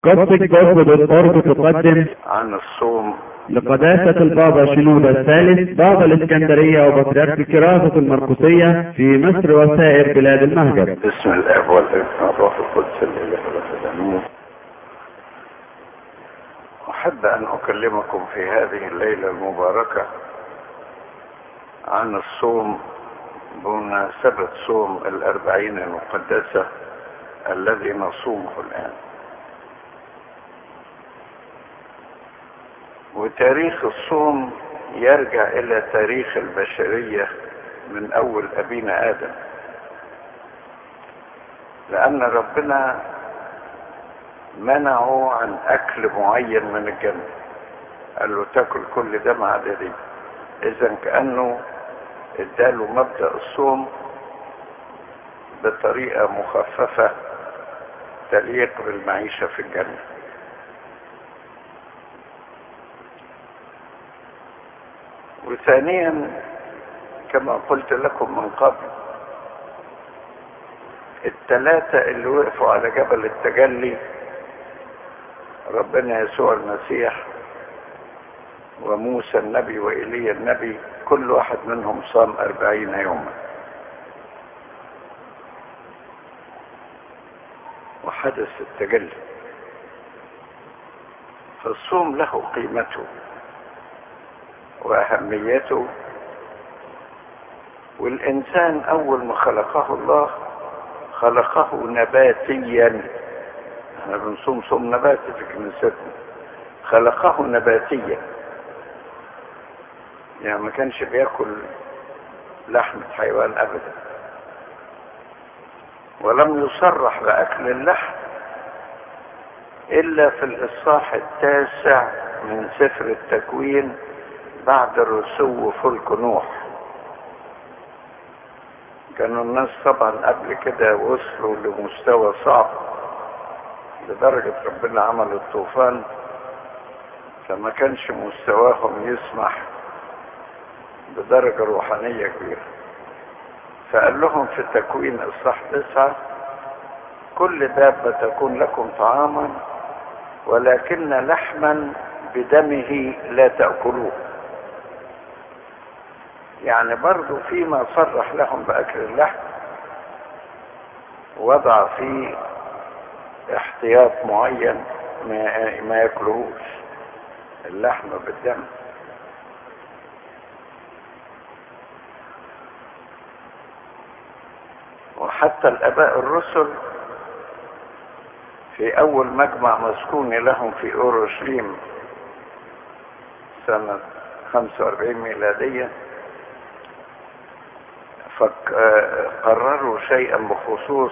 قصة جسد الأرض تقدم عن الصوم لقداسة البابا شنودة الثالث بابا الإسكندرية وبطريرك كراسة المرقسية في مصر وسائر بلاد المهجر باسم الاب والابن والروح القدس الاله الامين احب ان اكلمكم في هذه الليله المباركه عن الصوم بمناسبه صوم الاربعين المقدسه الذي نصومه الان وتاريخ الصوم يرجع الى تاريخ البشريه من اول ابينا ادم لان ربنا منعه عن اكل معين من الجنه قال له تاكل كل ده ما عدا دي اذا كانه اداله مبدا الصوم بطريقه مخففه تليق بالمعيشه في الجنه وثانيا كما قلت لكم من قبل الثلاثة اللي وقفوا على جبل التجلي ربنا يسوع المسيح وموسى النبي وإيليا النبي كل واحد منهم صام أربعين يوما وحدث التجلي فالصوم له قيمته واهميته والانسان اول ما خلقه الله خلقه نباتيا احنا بنصوم صوم نباتي في كنيستنا خلقه نباتيا يعني ما كانش بياكل لحمة حيوان ابدا ولم يصرح باكل اللحم الا في الاصحاح التاسع من سفر التكوين بعد الرسو فلك نوح كانوا الناس طبعا قبل كده وصلوا لمستوى صعب لدرجة ربنا عمل الطوفان فما كانش مستواهم يسمح بدرجة روحانية كبيرة فقال لهم في تكوين اصحاح تسعة كل دابة تكون لكم طعاما ولكن لحما بدمه لا تأكلوه يعني برضو فيما صرح لهم بأكل اللحم وضع فيه احتياط معين ما, ما ياكلهوش اللحم بالدم وحتى الاباء الرسل في اول مجمع مسكون لهم في اورشليم سنة 45 ميلادية فقرروا شيئا بخصوص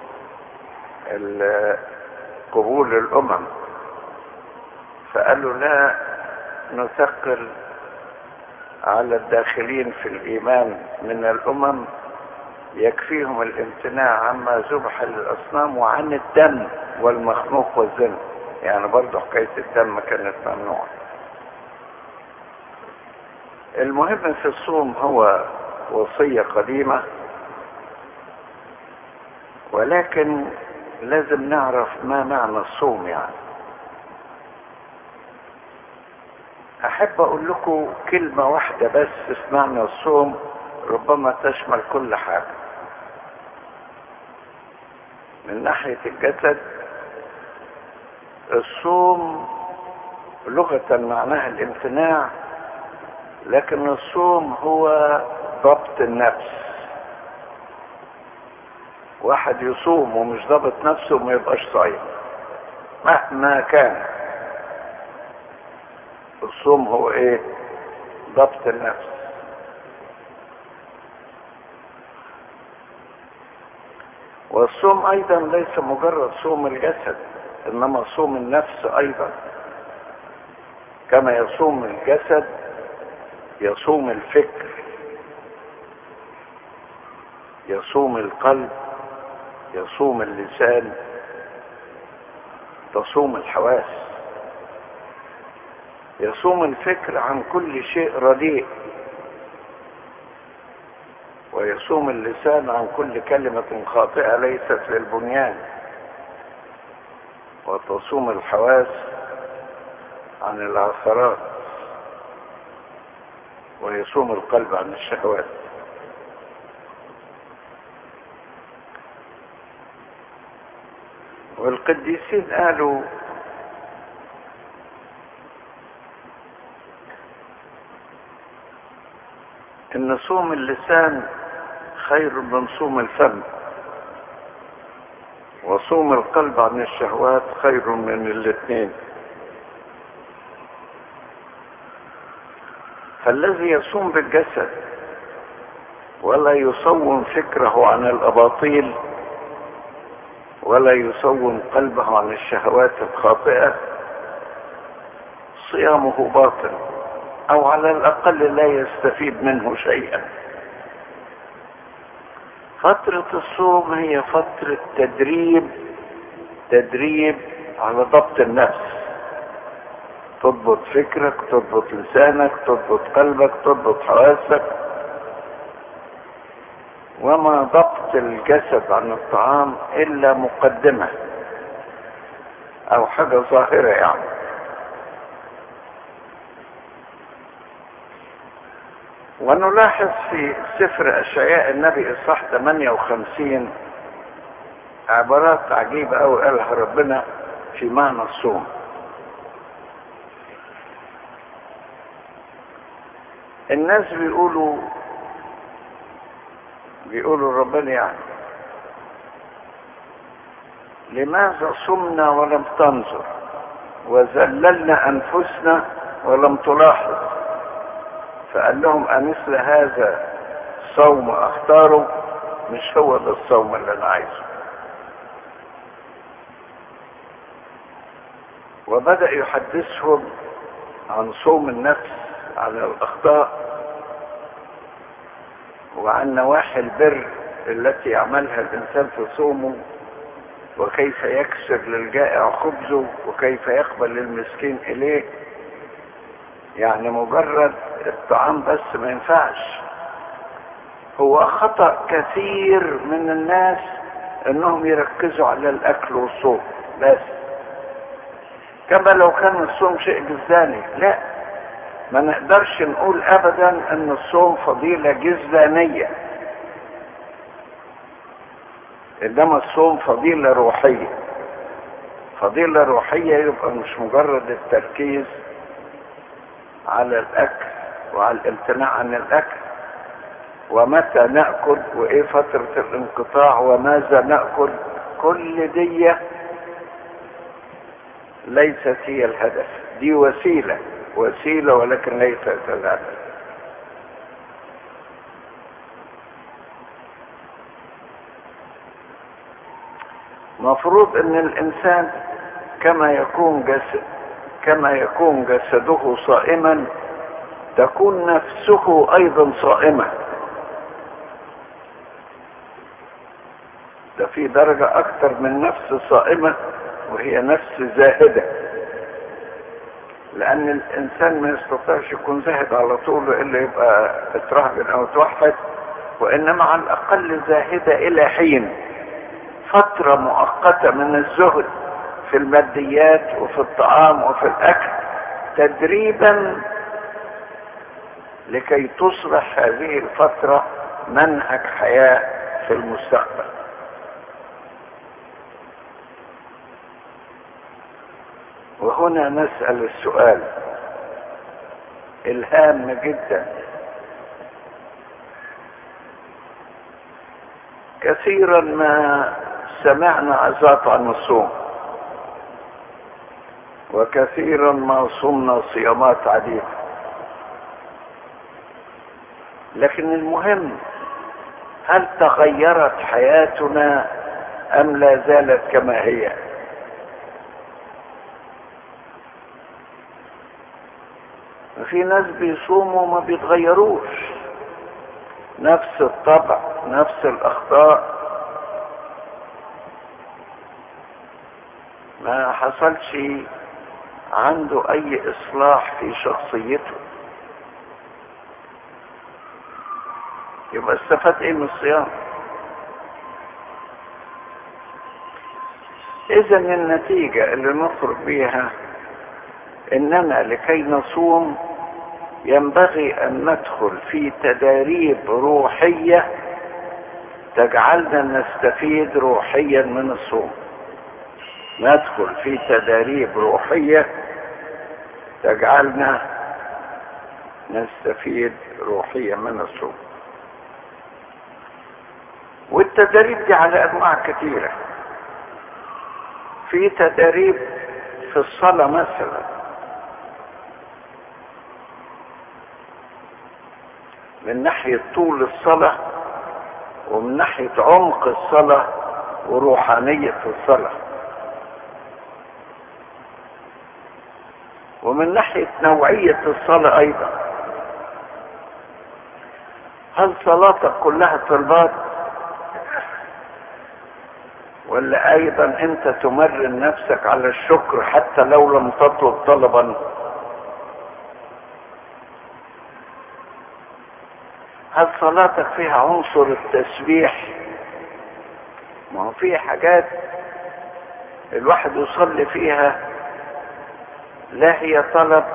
قبول الامم فقالوا لا نثقل على الداخلين في الايمان من الامم يكفيهم الامتناع عما ذبح للاصنام وعن الدم والمخنوق والزنا يعني برضه حكايه الدم كانت ممنوعه المهم في الصوم هو وصية قديمة ولكن لازم نعرف ما معنى الصوم يعني احب اقول لكم كلمة واحدة بس في معنى الصوم ربما تشمل كل حاجة من ناحية الجسد الصوم لغة معناها الامتناع لكن الصوم هو ضبط النفس واحد يصوم ومش ضابط نفسه ما يبقاش صايم مهما كان الصوم هو ايه ضبط النفس والصوم ايضا ليس مجرد صوم الجسد انما صوم النفس ايضا كما يصوم الجسد يصوم الفكر يصوم القلب يصوم اللسان تصوم الحواس يصوم الفكر عن كل شيء رديء ويصوم اللسان عن كل كلمة خاطئة ليست للبنيان وتصوم الحواس عن العثرات ويصوم القلب عن الشهوات والقديسين قالوا ان صوم اللسان خير من صوم الفم وصوم القلب عن الشهوات خير من الاثنين فالذي يصوم بالجسد ولا يصون فكره عن الاباطيل ولا يصون قلبه عن الشهوات الخاطئه صيامه باطل او على الاقل لا يستفيد منه شيئا فترة الصوم هي فترة تدريب تدريب على ضبط النفس تضبط فكرك تضبط لسانك تضبط قلبك تضبط حواسك وما ضبط الجسد عن الطعام الا مقدمة او حاجة ظاهرة يعني ونلاحظ في سفر اشعياء النبي اصحاح 58 عبارات عجيبة أوي قالها ربنا في معنى الصوم الناس بيقولوا بيقولوا ربنا يعني لماذا صمنا ولم تنظر وذللنا انفسنا ولم تلاحظ فقال لهم أمثل هذا صوم اختاره مش هو ده الصوم اللي انا عايزه وبدأ يحدثهم عن صوم النفس عن الأخطاء وعن نواحي البر التي يعملها الإنسان في صومه وكيف يكسر للجائع خبزه وكيف يقبل المسكين إليه يعني مجرد الطعام بس ما ينفعش هو خطأ كثير من الناس انهم يركزوا على الاكل والصوم بس كما لو كان الصوم شيء جزداني لا ما نقدرش نقول ابدا ان الصوم فضيلة جزدانية انما الصوم فضيلة روحية فضيلة روحية يبقى مش مجرد التركيز على الاكل وعلى الامتناع عن الاكل ومتى ناكل وايه فتره الانقطاع وماذا ناكل كل دي ليست هي الهدف دي وسيله وسيله ولكن ليست الهدف مفروض ان الانسان كما يكون جسد كما يكون جسده صائما تكون نفسه ايضا صائمه ده في درجة أكتر من نفس صائمة وهي نفس زاهدة لأن الإنسان ما يستطيعش يكون زاهد على طول إلا يبقى اترهبن أو توحد وإنما على الأقل زاهدة إلى حين فترة مؤقتة من الزهد في الماديات وفي الطعام وفي الأكل تدريبا لكي تصبح هذه الفترة منهج حياة في المستقبل وهنا نسأل السؤال الهام جدا كثيرا ما سمعنا عظات عن الصوم وكثيرا ما صمنا صيامات عديدة لكن المهم هل تغيرت حياتنا ام لا زالت كما هي في ناس بيصوموا وما بيتغيروش نفس الطبع نفس الاخطاء ما حصلش عنده اي اصلاح في شخصيته يبقى استفاد ايه من الصيام اذا النتيجة اللي نخرج بيها اننا لكي نصوم ينبغي ان ندخل في تداريب روحية تجعلنا نستفيد روحيا من الصوم ندخل في تداريب روحية تجعلنا نستفيد روحيا من الصوم والتدريب دي على انواع كثيره في تدريب في الصلاه مثلا من ناحيه طول الصلاه ومن ناحيه عمق الصلاه وروحانيه الصلاه ومن ناحيه نوعيه الصلاه ايضا هل صلاتك كلها طلبات ولا ايضا انت تمرن نفسك على الشكر حتى لو لم تطلب طلبا هل صلاتك فيها عنصر التسبيح ما هو في حاجات الواحد يصلي فيها لا هي طلب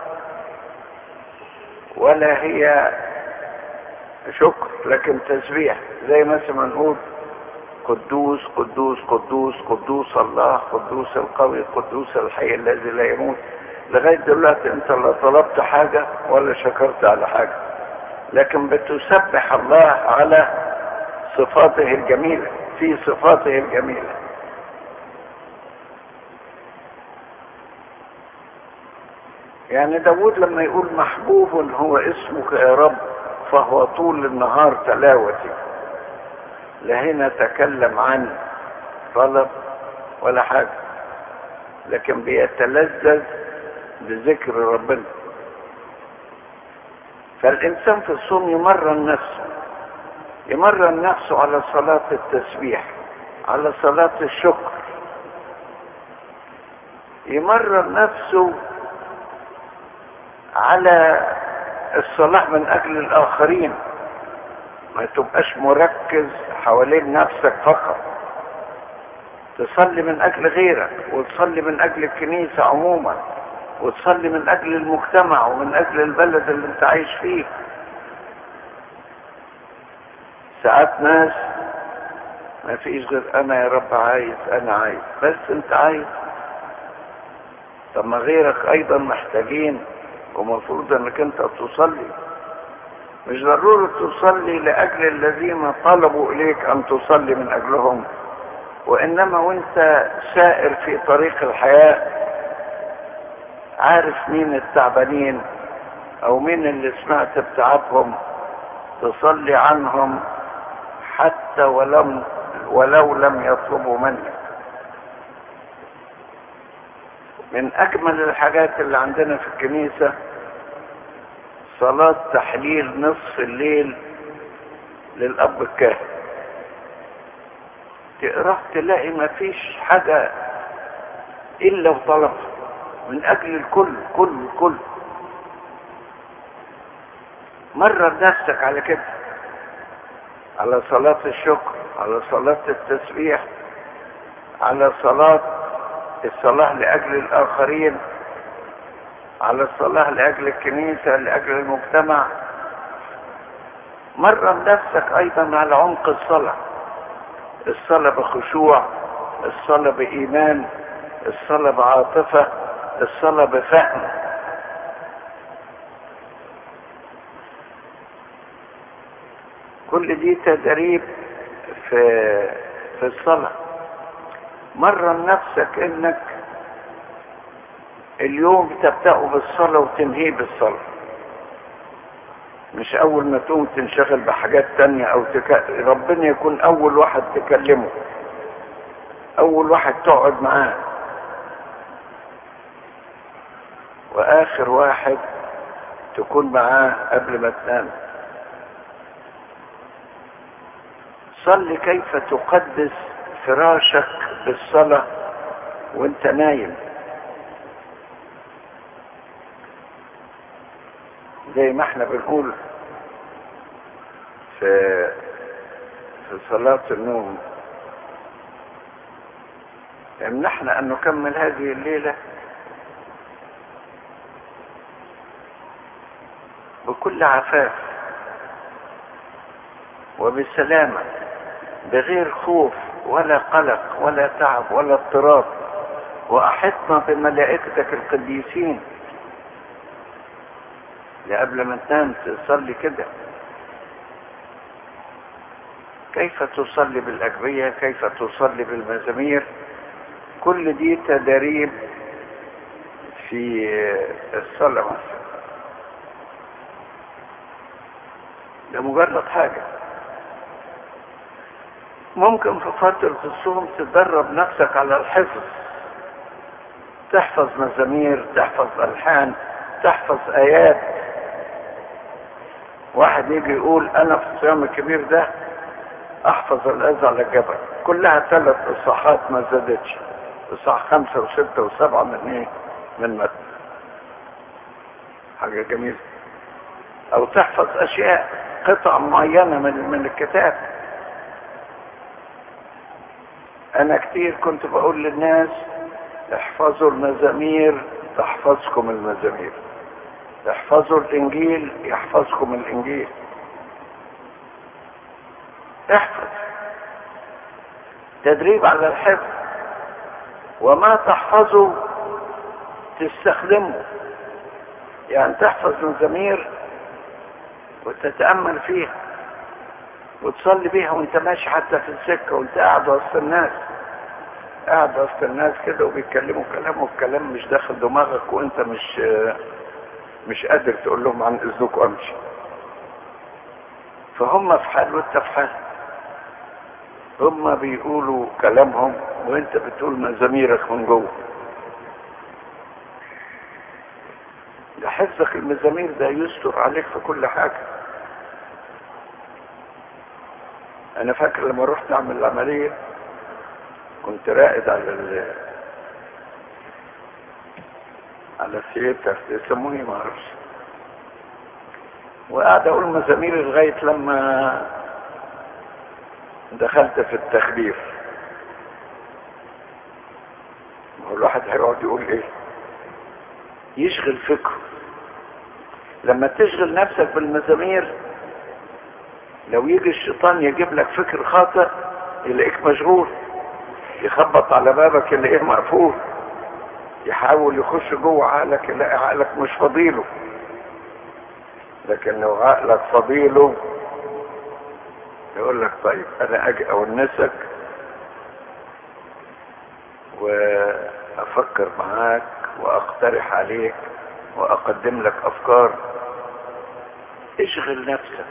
ولا هي شكر لكن تسبيح زي مثلا نقول قدوس قدوس قدوس قدوس الله قدوس القوي قدوس الحي الذي لا يموت لغاية دلوقتي انت لا طلبت حاجة ولا شكرت على حاجة لكن بتسبح الله على صفاته الجميلة في صفاته الجميلة يعني داود لما يقول محبوب هو اسمك يا رب فهو طول النهار تلاوتي لا هنا تكلم عن طلب ولا حاجة لكن بيتلذذ بذكر ربنا فالإنسان في الصوم يمرن نفسه يمرن نفسه على صلاة التسبيح على صلاة الشكر يمرن نفسه على الصلاة من أجل الآخرين ما تبقاش مركز حوالين نفسك فقط تصلي من اجل غيرك وتصلي من اجل الكنيسة عموما وتصلي من اجل المجتمع ومن اجل البلد اللي انت عايش فيه ساعات ناس ما فيش غير انا يا رب عايز انا عايز بس انت عايز طب ما غيرك ايضا محتاجين ومفروض انك انت تصلي مش ضروري تصلي لاجل الذين طلبوا اليك ان تصلي من اجلهم وانما وانت سائر في طريق الحياه عارف مين التعبانين او مين اللي سمعت بتعبهم تصلي عنهم حتى ولم ولو لم يطلبوا منك من اجمل الحاجات اللي عندنا في الكنيسه صلاة تحليل نصف الليل للأب الكاهن تقرأ تلاقي ما فيش حاجة إلا وطلبها من أجل الكل كل كل مرر نفسك على كده على صلاة الشكر على صلاة التسبيح على صلاة الصلاة لأجل الآخرين على الصلاة لأجل الكنيسة لأجل المجتمع مرن نفسك أيضا على عمق الصلاة الصلاة بخشوع الصلاة بإيمان الصلاة بعاطفة الصلاة بفهم كل دي تدريب في في الصلاة مرن نفسك انك اليوم تبدأه بالصلاة وتنهيه بالصلاة مش أول ما تقوم تنشغل بحاجات تانية أو تك... ربنا يكون أول واحد تكلمه أول واحد تقعد معاه وآخر واحد تكون معاه قبل ما تنام صل كيف تقدس فراشك بالصلاة وانت نايم زي ما احنا بنقول في في صلاة النوم يمنحنا ان نكمل هذه الليلة بكل عفاف وبسلامة بغير خوف ولا قلق ولا تعب ولا اضطراب واحطنا بملائكتك القديسين قبل ما تنام تصلي كده كيف تصلي بالأجبية كيف تصلي بالمزامير كل دي تدريب في الصلاة مثلا ده مجرد حاجة ممكن في فترة الصوم تدرب نفسك على الحفظ تحفظ مزامير تحفظ ألحان تحفظ آيات واحد يجي يقول أنا في الصيام الكبير ده أحفظ الأذى على الجبل كلها ثلاث إصحاحات ما زادتش إصحاح خمسة وستة وسبعة من إيه؟ من متن حاجة جميلة أو تحفظ أشياء قطع معينة من من الكتاب أنا كتير كنت بقول للناس احفظوا المزامير تحفظكم المزامير احفظوا الانجيل يحفظكم الانجيل احفظ تدريب على الحفظ وما تحفظه تستخدمه يعني تحفظ مزامير وتتأمل فيها وتصلي بيها وانت ماشي حتى في السكة وانت قاعد وسط الناس قاعد وسط الناس كده وبيتكلموا كلام والكلام مش داخل دماغك وانت مش مش قادر تقول لهم عن اذنكم امشي فهم في حال وانت في حال هم بيقولوا كلامهم وانت بتقول مزاميرك من جوه ده حفظك المزامير ده يستر عليك في كل حاجة انا فاكر لما رحت اعمل العملية كنت راقد على ال على الثياتر يسموني ما اعرفش وقاعد اقول مزامير لغاية لما دخلت في التخدير الواحد هيقعد يقول ايه يشغل فكره لما تشغل نفسك بالمزامير لو يجي الشيطان يجيب لك فكر خاطئ يلاقيك مشغول يخبط على بابك يلاقيه مقفول يحاول يخش جوه عقلك يلاقي عقلك مش فضيله لكن لو عقلك فضيله يقول لك طيب انا اجي اونسك وافكر معاك واقترح عليك واقدم لك افكار اشغل نفسك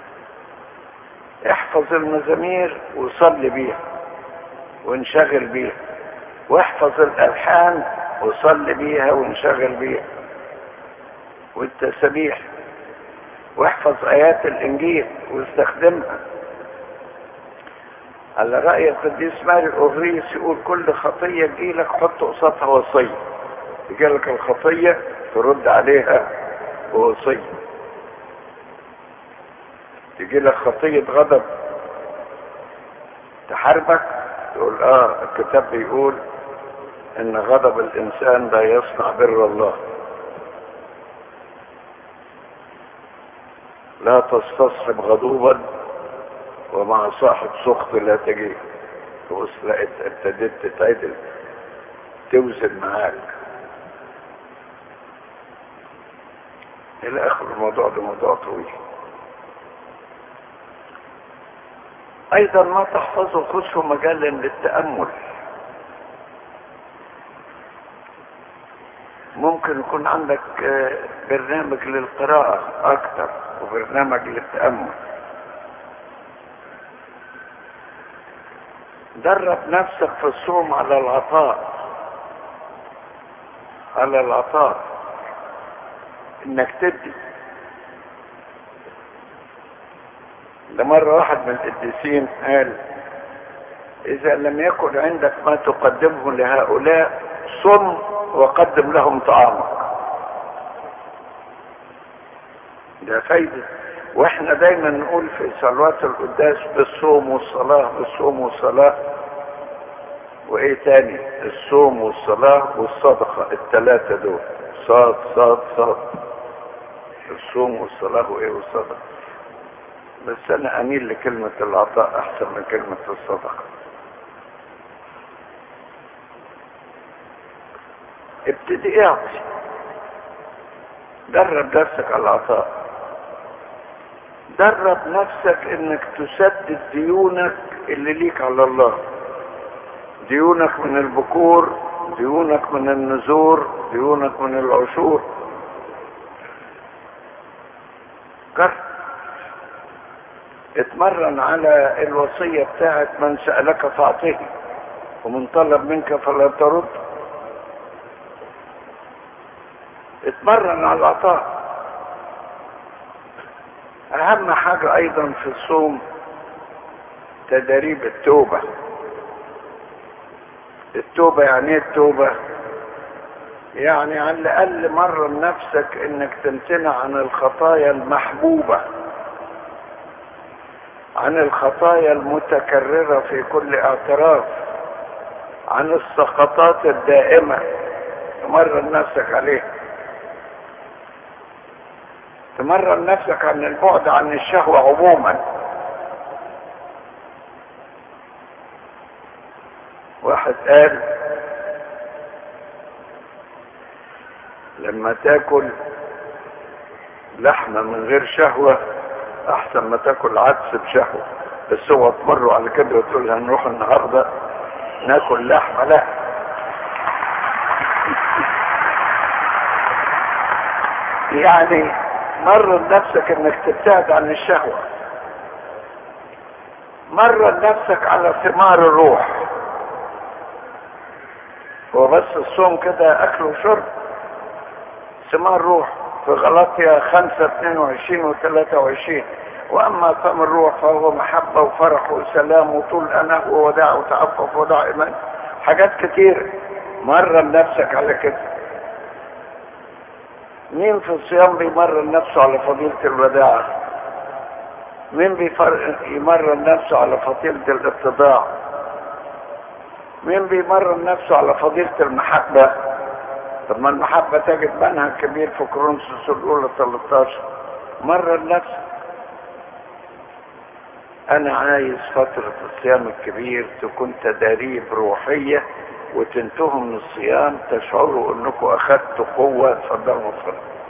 احفظ المزامير وصلي بيها وانشغل بيها واحفظ الالحان وصلي بيها وانشغل بيها والتسبيح واحفظ ايات الانجيل واستخدمها على رأي القديس ماري الأغريس يقول كل خطية تجيلك حط قصادها وصية تجيلك الخطية ترد عليها بوصية تجيلك خطية غضب تحاربك تقول اه الكتاب بيقول ان غضب الانسان لا يصنع بر الله لا تستصحب غضوبا ومع صاحب سخط لا تجي تبص لقيت ابتديت تتعدل توزن معاك الى اخر الموضوع ده موضوع طويل ايضا ما تحفظه خذه مجالا للتامل ممكن يكون عندك برنامج للقراءة أكتر وبرنامج للتأمل درب نفسك في الصوم على العطاء على العطاء انك تدي ده مرة واحد من القديسين قال اذا لم يكن عندك ما تقدمه لهؤلاء صم وقدم لهم طعامك ده فايدة واحنا دايما نقول في صلوات القداس بالصوم والصلاة بالصوم والصلاة وايه تاني الصوم والصلاة والصدقة التلاتة دول صاد صاد صاد الصوم والصلاة وايه والصدقة بس انا اميل لكلمة العطاء احسن من كلمة الصدقة ابتدي اعطي درب نفسك على العطاء درب نفسك انك تسدد ديونك اللي ليك على الله ديونك من البكور ديونك من النذور ديونك من العشور جرب اتمرن على الوصية بتاعت من سألك فأعطيه ومن طلب منك فلا ترد اتمرن على العطاء اهم حاجة ايضا في الصوم تدريب التوبة التوبة يعني ايه التوبة يعني على الاقل مرة نفسك انك تمتنع عن الخطايا المحبوبة عن الخطايا المتكررة في كل اعتراف عن السقطات الدائمة تمرن نفسك عليها تمرن نفسك عن البعد عن الشهوة عموما واحد قال لما تاكل لحمة من غير شهوة احسن ما تاكل عدس بشهوة بس هو تمروا على كده وتقول هنروح النهاردة ناكل لحمة لا يعني مرن نفسك انك تبتعد عن الشهوة مرن نفسك على ثمار الروح هو بس الصوم كده اكل وشرب ثمار روح في غلطية خمسة اتنين وعشرين وثلاثة وعشرين واما ثمر الروح فهو محبة وفرح وسلام وطول اناه ووداع وتعفف وداع ايمان حاجات كتير مرن نفسك على كده مين في الصيام بيمرن نفسه على فضيلة الوداعة مين بيفر... يمرن نفسه على فضيلة الاتضاع مين بيمرن نفسه على فضيلة المحبة طب ما المحبة تجد منهج كبير في كورنثوس الأولى 13 مرن نفسك أنا عايز فترة الصيام الكبير تكون تداريب روحية وتنتهوا من الصيام تشعروا انكم اخذتوا قوة صدقوا الصلاة